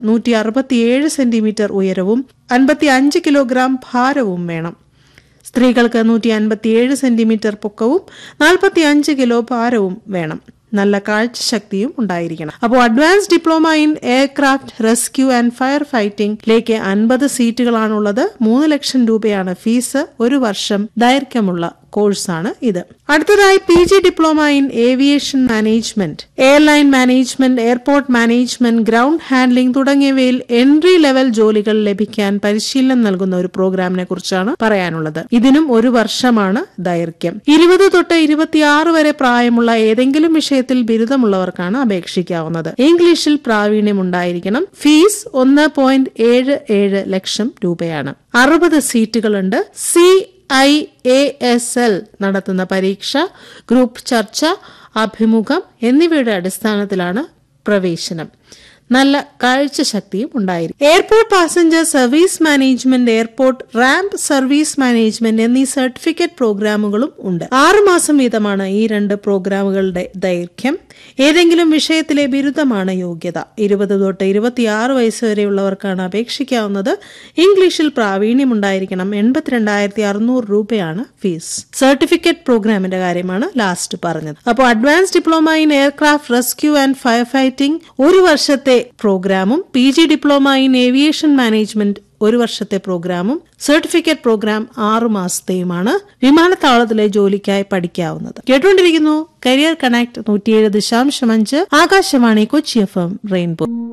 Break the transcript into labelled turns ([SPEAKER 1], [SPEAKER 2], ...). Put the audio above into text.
[SPEAKER 1] നൂറ്റി അറുപത്തിയേഴ് സെന്റിമീറ്റർ ഉയരവും അൻപത്തി അഞ്ച് കിലോഗ്രാം ഭാരവും വേണം സ്ത്രീകൾക്ക് നൂറ്റി അൻപത്തിയേഴ് സെന്റിമീറ്റർ പൊക്കവും നാൽപ്പത്തി അഞ്ച് കിലോ ഭാരവും വേണം നല്ല കാഴ്ചശക്തിയും ഉണ്ടായിരിക്കണം അപ്പോൾ advance diploma in aircraft rescue and fire ഫൈറ്റിംഗിലേക്ക് അൻപത് സീറ്റുകളാണുള്ളത് മൂന്ന് ലക്ഷം രൂപയാണ് ഫീസ് ഒരു വർഷം ദൈർഘ്യമുള്ള കോഴ്സാണ് ഇത് അടുത്തതായി P G diploma in aviation management airline management airport management ground handling തുടങ്ങിയവയിൽ എൻട്രി ലെവൽ ജോലികൾ ലഭിക്കാൻ പരിശീലനം നൽകുന്ന ഒരു പ്രോഗ്രാമിനെ കുറിച്ചാണ് പറയാനുള്ളത് ഇതിനും ഒരു വർഷമാണ് ദൈർഘ്യം ഇരുപത് തൊട്ട് ഇരുപത്തിയാറ് വരെ പ്രായമുള്ള ഏതെങ്കിലും വിഷയത്തിൽ ബിരുദമുള്ളവർക്കാണ് അപേക്ഷിക്കാവുന്നത് ഇംഗ്ലീഷിൽ പ്രാവീണ്യം ഉണ്ടായിരിക്കണം ഫീസ് ഒന്ന് പോയിന്റ് ഏഴ് ഏഴ് ലക്ഷം രൂപയാണ് അറുപത് സീറ്റുകളുണ്ട് C I A S L നടത്തുന്ന പരീക്ഷ ഗ്രൂപ്പ് ചർച്ച അഭിമുഖം എന്നിവയുടെ അടിസ്ഥാനത്തിലാണ് പ്രവേശനം നല്ല കാഴ്ചശക്തിയും ഉണ്ടായിരിക്കും airport passenger service management airport ramp service management എന്നീ സർട്ടിഫിക്കറ്റ് പ്രോഗ്രാമുകളും ഉണ്ട് ആറുമാസം വീതമാണ് ഈ രണ്ട് പ്രോഗ്രാമുകളുടെ ദൈർഘ്യം ഏതെങ്കിലും വിഷയത്തിലെ ബിരുദമാണ് യോഗ്യത ഇരുപത് തൊട്ട് ഇരുപത്തിയാറ് വയസ്സ് വരെയുള്ളവർക്കാണ് അപേക്ഷിക്കാവുന്നത് ഇംഗ്ലീഷിൽ പ്രാവീണ്യം ഉണ്ടായിരിക്കണം എൺപത്തിരണ്ടായിരത്തി അറുന്നൂറ് രൂപയാണ് ഫീസ് സർട്ടിഫിക്കറ്റ് പ്രോഗ്രാമിന്റെ കാര്യമാണ് ലാസ്റ്റ് പറഞ്ഞത് അപ്പോൾ advance diploma in aircraft rescue and fire fighting ഒരു വർഷത്തെ പ്രോഗ്രാമും P G diploma in aviation management ഒരു വർഷത്തെ പ്രോഗ്രാമും സർട്ടിഫിക്കറ്റ് പ്രോഗ്രാം ആറു മാസത്തെയുമാണ് വിമാനത്താവളത്തിലെ ജോലിക്കായി പഠിക്കാവുന്നത് കേട്ടുകൊണ്ടിരിക്കുന്നു കരിയർ കണക്ട് നൂറ്റിയേഴ് ദശാംശം അഞ്ച് Akashvani Kochi F M rainbow